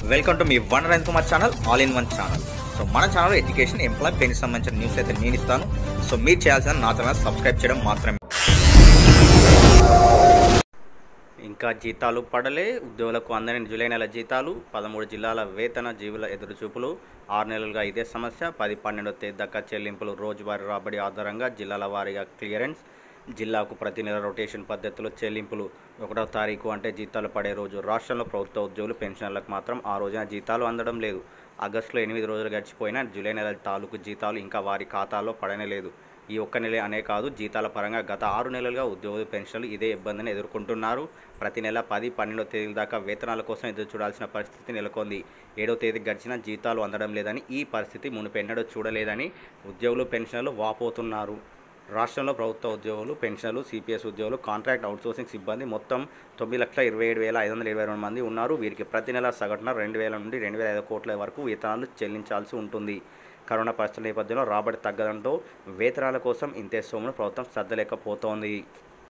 welcome to మీ వన్ రైన్ Kumar channel all in one channel so మన ఛానల్ ఎడ్యుకేషన్ ఎంప్లాయ్ పెన్షన్ సంబంధించిన న్యూస్ అయితే నేను ఇస్తాను సో మీరు చేయాల్సిన నా ఛానల్ సబ్స్క్రైబ్ చేయడం మాత్రమే ఇంకా జీతాలు పడలే ఉద్యోగులకు అందని జూలై నెల జీతాలు పదమూడు జిల్లాల వేతన జీవుల ఎదురుచూపులు ఆరు నెలలుగా ఇదే సమస్య పది పన్నెండో తేదీ దాకా చెల్లింపులు రోజువారీ రాబడి ఆధారంగా జిల్లాల వారీగా క్లియరెన్స్ జిల్లాకు ప్రతి నెల రొటేషన్ పద్ధతిలో చెల్లింపులు ఒకటో తారీఖు అంటే జీతాలు పడే రోజు రాష్ట్రంలో ప్రభుత్వ ఉద్యోగులు పెన్షన్లకు మాత్రం ఆ రోజున జీతాలు అందడం లేదు ఆగస్టులో ఎనిమిది రోజులు గడిచిపోయినా జూలై నెల తాలూకు జీతాలు ఇంకా వారి ఖాతాలో పడనే లేదు ఈ ఒక్క నెల అనే కాదు జీతాల పరంగా గత ఆరు నెలలుగా ఉద్యోగుల పెన్షన్లు ఇదే ఇబ్బందిని ఎదుర్కొంటున్నారు ప్రతి నెల పది పన్నెండో తేదీల దాకా వేతనాల కోసం ఎదురు చూడాల్సిన పరిస్థితి నెలకొంది ఏడో తేదీ గడిచినా జీతాలు అందడం లేదని ఈ పరిస్థితి మునుపెన్నడూ చూడలేదని ఉద్యోగులు పెన్షన్లు వాపోతున్నారు రాష్ట్రంలో ప్రభుత్వ ఉద్యోగులు పెన్షన్లు సిపిఎస్ ఉద్యోగులు కాంట్రాక్ట్ అవుట్సోర్సింగ్ సిబ్బంది మొత్తం తొమ్మిది లక్షల ఇరవై ఏడు వేల ఐదు వందల ఇరవై రెండు మంది ఉన్నారు వీరికి ప్రతి నెల సగటున రెండు వేల నుండి రెండు వేల ఐదు కోట్ల వరకు వేతనాలు చెల్లించాల్సి ఉంటుంది కరోనా పరిస్థితుల నేపథ్యంలో రాబడి తగ్గడంతో వేతనాల కోసం ఇంతే సొమ్మును ప్రభుత్వం సర్దలేకపోతోంది